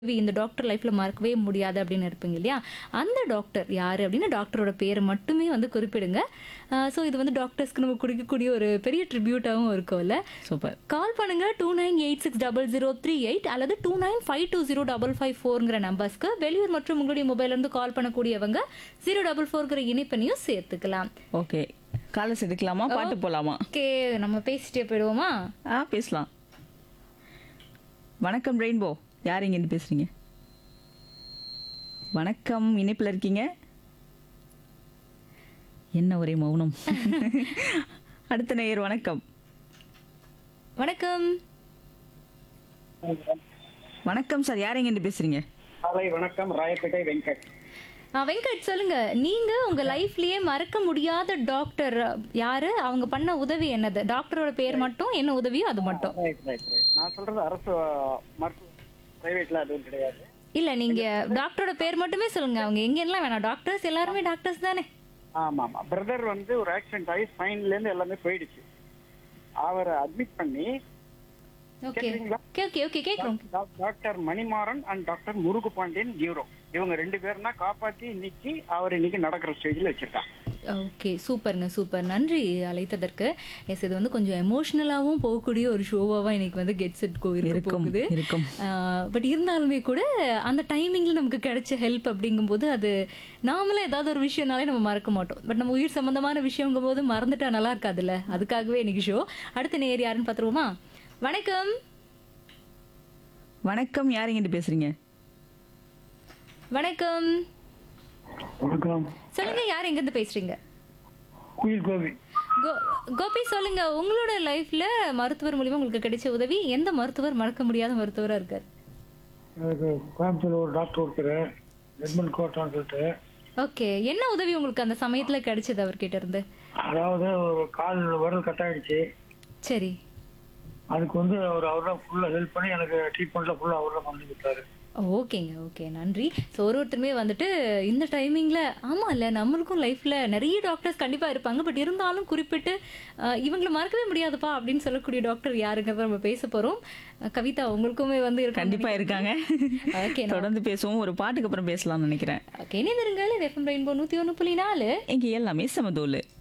இந்த டாக்டர் லைஃப்ல மறக்கவே முடியாது அப்படின்னு இருப்பீங்க இல்லையா அந்த டாக்டர் யாரு அப்படின்னு டாக்டரோட பேரை மட்டுமே வந்து குறிப்பிடுங்க ஸோ இது வந்து டாக்டர்ஸ்க்கு நம்ம கொடுக்கக்கூடிய ஒரு பெரிய ட்ரிபியூட்டாகவும் இருக்கும்ல சூப்பர் கால் பண்ணுங்க two nine eight six double zero three eight அல்லது two nine five two zero double five ஃபோர்ங்கிற நம்பர்ஸ்க்கு வெளியூர் மற்றும் உங்களுடைய மொபைல்ல இருந்து கால் பண்ணக்கூடியவங்க ஜீரோ டபுள் ஃபோர்ங்கிற இணைப்பையும் சேர்த்துக்கலாம் ஓகே காலஸ் எடுக்கலாமா பாட்டு போலாமா ஓகே நம்ம பேசிட்டே போயிடுவோமா ஆ பேசலாம் வணக்கம் ரெயின்போ யார் இங்கேருந்து பேசுறீங்க வணக்கம் இணைப்பில் இருக்கீங்க என்ன ஒரே மௌனம் அடுத்த நேயர் வணக்கம் வணக்கம் வணக்கம் சார் யார் இங்கேருந்து பேசுறீங்க காலை வணக்கம் ராயப்பேட்டை வெங்கட் ஆ, வெங்கட் சொல்லுங்க நீங்க உங்க லைஃப்லயே மறக்க முடியாத டாக்டர் யாரு அவங்க பண்ண உதவி என்னது டாக்டரோட பேர் மட்டும் என்ன உதவியோ அது மட்டும் ரைட் ரைட் ரைட் நான் சொல்றது அரசு மருத்துவ பிரைவேட்ல அதுவும் கிடையாது இல்ல நீங்க டாக்டரோட பேர் மட்டுமே சொல்லுங்க அவங்க எங்க எல்லாம் வேணாம் டாக்டர்ஸ் எல்லாருமே டாக்டர்ஸ் தானே ஆமா ஆமா பிரதர் வந்து ஒரு ஆக்சிடென்ட் ஆகி ஸ்பைன்ல இருந்து எல்லாமே போயிடுச்சு அவரை அட்மிட் பண்ணி ஓகே கேக்குறீங்களா? ஓகே ஓகே ஓகே கேக்குறோம் doc- doctor Manimaran and doctor Murugu Pandian neuro இவங்க ரெண்டு பேரும் தான் காப்பாத்தி இன்னைக்கு அவர் இன்னைக்கு நடக்கிற ஸ்டேஜ்ல வச்சிருக்காங்க ஓகே சூப்பருங்க சூப்பர் நன்றி அழைத்ததற்கு எஸ் இது வந்து கொஞ்சம் எமோஷ்னலாகவும் போகக்கூடிய ஒரு ஷோவாக இன்னைக்கு வந்து கெட் செட் கோ இருக்க இருக்கும் போகுது இருக்கும் பட் இருந்தாலுமே கூட அந்த டைமிங்ல நமக்கு கிடைச்ச ஹெல்ப் அப்படிங்கும்போது அது நாமளே ஏதாவது ஒரு விஷயம்னாலே நம்ம மறக்க மாட்டோம் பட் நம்ம உயிர் சம்பந்தமான விஷயங்கும் போது மறந்துட்டா நல்லா இருக்காதுல்ல அதுக்காகவே இன்னைக்கு ஷோ அடுத்த நேர் யாருன்னு பார்த்துருவோமா வணக்கம் வணக்கம் யார் இங்கேருந்து பேசுறீங்க வணக்கம் வணக்கம் சொல்லுங்க யார் எங்கேருந்து பேசுறீங்க குயில் கோவி கோ கோபி சொல்லுங்க உங்களோட லைஃப்ல மருத்துவர் மூலியமா உங்களுக்கு கிடைச்ச உதவி எந்த மருத்துவர் மறக்க முடியாத மருத்துவரா இருக்காரு எனக்கு கோயம்புத்தூர் ஒரு டாக்டர் ஒருத்தர் எட்மண்ட் கோட்டான்னு சொல்லிட்டு ஓகே என்ன உதவி உங்களுக்கு அந்த சமயத்துல கிடைச்சது அவர்கிட்ட இருந்து அதாவது ஒரு கால் விரல் கட் ஆயிடுச்சு சரி அதுக்கு வந்து அவர் அவர் தான் ஃபுல்லாக ஹெல்ப் பண்ணி எனக்கு ட்ரீட்மெண்ட்டில் ஃபுல்லாக அவர் தான் பண்ணி கொடுத்தாரு ஓகேங்க ஓகே நன்றி ஸோ ஒரு ஒருத்தருமே வந்துட்டு இந்த டைமிங்கில் ஆமாம் இல்லை நம்மளுக்கும் லைஃப்பில் நிறைய டாக்டர்ஸ் கண்டிப்பாக இருப்பாங்க பட் இருந்தாலும் குறிப்பிட்டு அஹ், இவங்களை மறக்கவே முடியாதுப்பா அப்படின்னு சொல்லக்கூடிய டாக்டர் யாருங்கிறத நம்ம பேச போகிறோம் கவிதா உங்களுக்குமே வந்து இருக்காங்க கண்டிப்பா இருக்காங்க ஓகே தொடர்ந்து பேசுவோம் ஒரு பாட்டுக்கு அப்புறம் பேசலாம்னு நினைக்கிறேன் ஓகே இணைந்திருங்கள் எஃப்எம் ரெயின்போ நூற்றி ஒன்று புள்ளி நாலு இங்க எல்லாமே சமதோலு